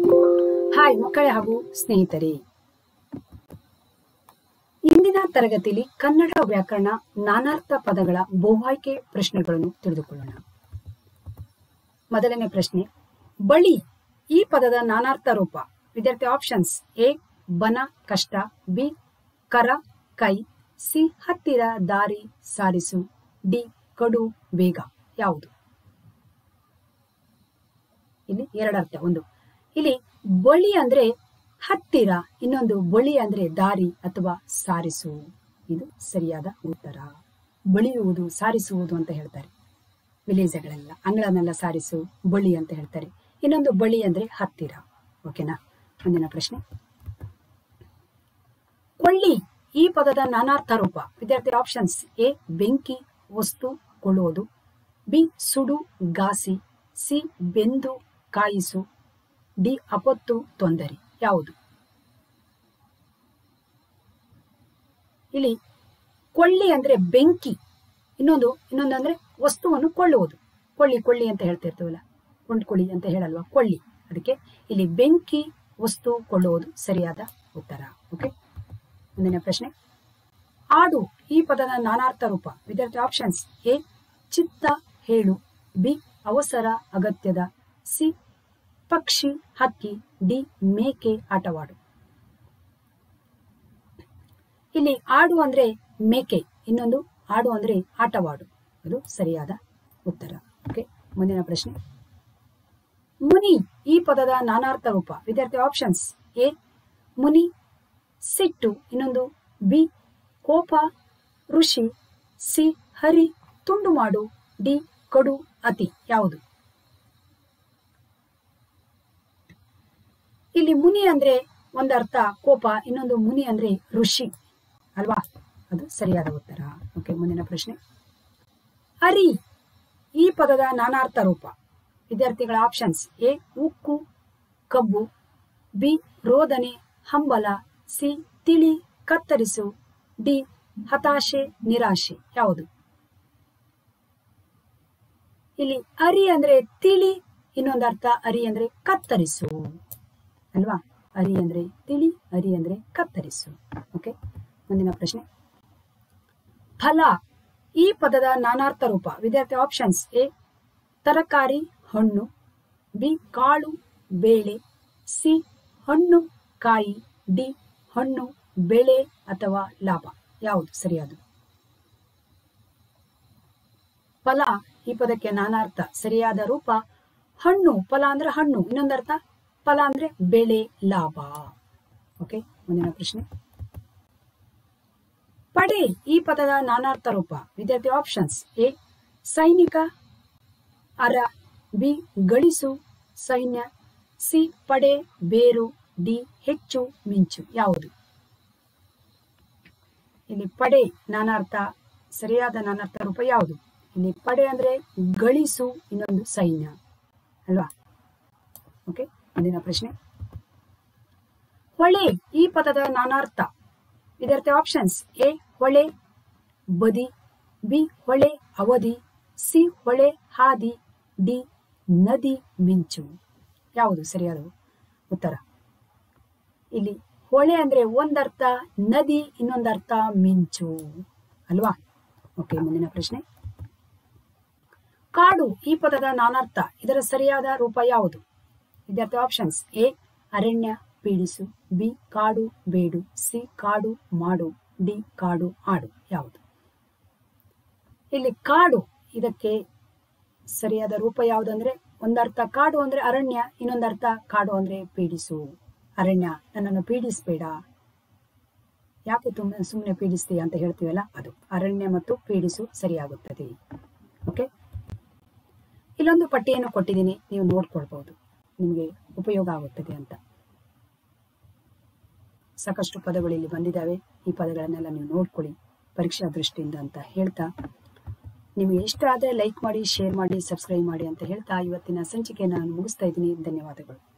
hi ಮಕ್ಕಳೇ ಹಾಗೂ ಸ್ನೇಹಿತರೆ ಇಂದಿನ ತರಗತಿಯಲ್ಲಿ ಕನ್ನಡ ವ್ಯಾಕರಣ ನಾನಾರ್ಥ ಪದಗಳ ಬಹುಆಯ್ಕೆ ಪ್ರಶ್ನೆಗಳನ್ನು ತಿಳಿದುಕೊಳ್ಳೋಣ ಮೊದಲನೇ ಪ್ರಶ್ನೆ ಬಳಿ ಈ ಪದದ ನಾನಾರ್ಥ ರೂಪ ವಿದ್ಯಾರ್ಥಿ ಆಪ್ಷನ್ಸ್ ಎ ಬನ ಕಷ್ಟ ಬಿ ಕರ ಕೈ ಸಿ ಹತ್ತಿರ ದಾರಿ ಸಾರಿಸು ಡಿ ಕಡು ಬೇಗ ಯಾವುದು ಇಲ್ಲಿ ಎರಡರ್ಥ ಒಂದು ಇಲ್ಲಿ ಬಳಿ ಅಂದ್ರೆ ಹತ್ತಿರ ಇನ್ನೊಂದು ಬಳಿ ಅಂದ್ರೆ ದಾರಿ ಅಥವಾ ಸಾರಿಸು ಇದು ಸರಿಯಾದ ಉತ್ತರ ಬಳಿಯುವುದು ಸಾರಿಸುವುದು ಅಂತ ಹೇಳ್ತಾರೆ ವಿಲೇಜಗಳೆಲ್ಲ ಅಂಗಳನೆಲ್ಲ ಸಾರಿಸು ಬಳಿ ಅಂತ ಹೇಳ್ತಾರೆ ಇನ್ನೊಂದು ಬಳಿ ಅಂದ್ರೆ ಹತ್ತಿರ ಓಕೆನಾ ಮುಂದಿನ ಪ್ರಶ್ನೆ ಕೊಳ್ಳಿ ಈ ಪದದ ನಾನಾರ್ಥ ರೂಪ ವಿದ್ಯಾರ್ಥಿ ಆಪ್ಷನ್ಸ್ ಎ ಬೆಂಕಿ ವಸ್ತು ಕೊಳ್ಳುವುದು ಬಿ ಸುಡು ಗಾಸಿ ಸಿ ಬೆಂದು ಕಾಯಿಸು ಡಿ ಅಪತ್ತು ತೊಂದರೆ ಯಾವುದು ಇಲ್ಲಿ ಕೊಳ್ಳಿ ಅಂದ್ರೆ ಬೆಂಕಿ ಇನ್ನೊಂದು ಇನ್ನೊಂದು ಅಂದ್ರೆ ವಸ್ತುವನ್ನು ಕೊಳ್ಳುವುದು ಕೊಳ್ಳಿ ಕೊಳ್ಳಿ ಅಂತ ಹೇಳ್ತಿರ್ತೀವಲ್ಲ ಕೊಂಡ್ಕೊಳ್ಳಿ ಅಂತ ಹೇಳಲ್ವಾ ಕೊಳ್ಳಿ ಅದಕ್ಕೆ ಇಲ್ಲಿ ಬೆಂಕಿ ವಸ್ತು ಕೊಳ್ಳುವುದು ಸರಿಯಾದ ಉತ್ತರ ಓಕೆ ಮುಂದಿನ ಪ್ರಶ್ನೆ ಆಡು ಈ ಪದದ ನಾನಾರ್ಥ ರೂಪ ವಿದ್ಯಾರ್ಥಿ ಆಪ್ಷನ್ಸ್ ಎ ಚಿತ್ತ ಹೇಳು ಬಿ ಅವಸರ ಅಗತ್ಯದ ಸಿ ಪಕ್ಷಿ ಹಕ್ಕಿ ಡಿ ಮೇಕೆ ಆಟವಾಡು ಇಲ್ಲಿ ಆಡು ಅಂದ್ರೆ ಮೇಕೆ ಇನ್ನೊಂದು ಆಡು ಅಂದ್ರೆ ಆಟವಾಡು ಅದು ಸರಿಯಾದ ಉತ್ತರ ಓಕೆ ಮುಂದಿನ ಪ್ರಶ್ನೆ ಮುನಿ ಈ ಪದದ ನಾನಾರ್ಥ ರೂಪ ವಿದ್ಯಾರ್ಥಿ ಆಪ್ಷನ್ಸ್ ಎ ಮುನಿ ಸಿಟ್ಟು ಇನ್ನೊಂದು ಬಿ ಕೋಪ ಋಷಿ ಸಿ ಹರಿ ತುಂಡು ಮಾಡು ಡಿ ಕಡು ಅತಿ ಯಾವುದು ಇಲ್ಲಿ ಮುನಿ ಅಂದ್ರೆ ಒಂದರ್ಥ ಕೋಪ ಇನ್ನೊಂದು ಮುನಿ ಅಂದ್ರೆ ಋಷಿ ಅಲ್ವಾ ಅದು ಸರಿಯಾದ ಉತ್ತರ ಓಕೆ ಮುಂದಿನ ಪ್ರಶ್ನೆ ಅರಿ ಈ ಪದದ ನಾನಾರ್ಥ ರೂಪ ವಿದ್ಯಾರ್ಥಿಗಳ ಆಪ್ಷನ್ಸ್ ಎ ಉಕ್ಕು ಕಬ್ಬು ಬಿ ರೋದನೆ ಹಂಬಲ ಸಿ ತಿಳಿ ಕತ್ತರಿಸು ಡಿ ಹತಾಶೆ ನಿರಾಶೆ ಯಾವುದು ಇಲ್ಲಿ ಅರಿ ಅಂದ್ರೆ ತಿಳಿ ಇನ್ನೊಂದರ್ಥ ಅರಿ ಅಂದ್ರೆ ಕತ್ತರಿಸು ಅಲ್ವಾ ಅರಿ ಅಂದ್ರೆ ತಿಳಿ ಅರಿ ಅಂದ್ರೆ ಕತ್ತರಿಸು ಓಕೆ ಮುಂದಿನ ಪ್ರಶ್ನೆ ಫಲ ಈ ಪದದ ನಾನಾರ್ಥ ರೂಪ ವಿದ್ಯಾರ್ಥಿ ಆಪ್ಷನ್ಸ್ ಎ ತರಕಾರಿ ಹಣ್ಣು ಬಿ ಕಾಳು ಬೇಳೆ ಸಿ ಹಣ್ಣು ಕಾಯಿ ಡಿ ಹಣ್ಣು ಬೆಳೆ ಅಥವಾ ಲಾಭ ಯಾವುದು ಸರಿಯಾದ ಫಲ ಈ ಪದಕ್ಕೆ ನಾನಾರ್ಥ ಸರಿಯಾದ ರೂಪ ಹಣ್ಣು ಫಲ ಅಂದ್ರೆ ಹಣ್ಣು ಇನ್ನೊಂದರ್ಥ ಫಲ ಅಂದ್ರೆ ಬೆಳೆ ಲಾಭ ಓಕೆ ಮುಂದಿನ ಪ್ರಶ್ನೆ ಪಡೆ ಈ ಪದದ ನಾನಾರ್ಥ ರೂಪ ವಿದ್ಯಾರ್ಥಿ ಆಪ್ಷನ್ಸ್ ಎ ಸೈನಿಕ ಅರ ಬಿ ಗಳಿಸು ಸೈನ್ಯ ಸಿ ಪಡೆ ಬೇರು ಡಿ ಹೆಚ್ಚು ಮಿಂಚು ಯಾವುದು ಇಲ್ಲಿ ಪಡೆ ನಾನಾರ್ಥ ಸರಿಯಾದ ನಾನಾರ್ಥ ರೂಪ ಯಾವುದು ಇಲ್ಲಿ ಪಡೆ ಅಂದ್ರೆ ಗಳಿಸು ಇನ್ನೊಂದು ಸೈನ್ಯ ಅಲ್ವಾ ಓಕೆ ಮುಂದಿನ ಪ್ರಶ್ನೆ ಹೊಳೆ ಈ ಪದದ ನಾನಾರ್ಥ ವಿದ್ಯಾರ್ಥಿ ಆಪ್ಷನ್ಸ್ ಎ ಹೊಳೆ ಬದಿ ಬಿ ಹೊಳೆ ಅವಧಿ ಸಿ ಹೊಳೆ ಹಾದಿ ಡಿ ನದಿ ಮಿಂಚು ಯಾವುದು ಸರಿಯಾದ ಉತ್ತರ ಇಲ್ಲಿ ಹೊಳೆ ಅಂದ್ರೆ ಒಂದರ್ಥ ನದಿ ಇನ್ನೊಂದರ್ಥ ಮಿಂಚು ಅಲ್ವಾ ಓಕೆ ಮುಂದಿನ ಪ್ರಶ್ನೆ ಕಾಡು ಈ ಪದದ ನಾನಾರ್ಥ ಇದರ ಸರಿಯಾದ ರೂಪ ಯಾವುದು ವಿದ್ಯಾರ್ಥಿ ಆಪ್ಷನ್ಸ್ ಎ ಅರಣ್ಯ ಪೀಡಿಸು ಬಿ ಕಾಡು ಬೇಡು ಸಿ ಕಾಡು ಮಾಡು ಡಿ ಕಾಡು ಆಡು ಯಾವುದು ಇಲ್ಲಿ ಕಾಡು ಇದಕ್ಕೆ ಸರಿಯಾದ ರೂಪ ಯಾವುದಂದ್ರೆ ಒಂದರ್ಥ ಕಾಡು ಅಂದ್ರೆ ಅರಣ್ಯ ಇನ್ನೊಂದರ್ಥ ಕಾಡು ಅಂದ್ರೆ ಪೀಡಿಸು ಅರಣ್ಯ ನನ್ನನ್ನು ಪೀಡಿಸಬೇಡ ಯಾಕೆ ತುಂಬ ಸುಮ್ಮನೆ ಪೀಡಿಸ್ತೀಯ ಅಂತ ಹೇಳ್ತೀವಲ್ಲ ಅದು ಅರಣ್ಯ ಮತ್ತು ಪೀಡಿಸು ಸರಿಯಾಗುತ್ತದೆ ಓಕೆ ಇಲ್ಲೊಂದು ಪಟ್ಟಿಯನ್ನು ಕೊಟ್ಟಿದ್ದೀನಿ ನೀವು ನೋಡ್ಕೊಳ್ಬಹುದು ನಿಮಗೆ ಉಪಯೋಗ ಆಗುತ್ತದೆ ಅಂತ ಸಾಕಷ್ಟು ಪದಗಳು ಇಲ್ಲಿ ಬಂದಿದ್ದಾವೆ ಈ ಪದಗಳನ್ನೆಲ್ಲ ನೀವು ನೋಡ್ಕೊಳ್ಳಿ ಪರೀಕ್ಷಾ ದೃಷ್ಟಿಯಿಂದ ಅಂತ ಹೇಳ್ತಾ ನಿಮಗೆ ಇಷ್ಟ ಆದರೆ ಲೈಕ್ ಮಾಡಿ ಶೇರ್ ಮಾಡಿ ಸಬ್ಸ್ಕ್ರೈಬ್ ಮಾಡಿ ಅಂತ ಹೇಳ್ತಾ ಇವತ್ತಿನ ಸಂಚಿಕೆ ನಾನು ಮುಗಿಸ್ತಾ ಇದ್ದೀನಿ ಧನ್ಯವಾದಗಳು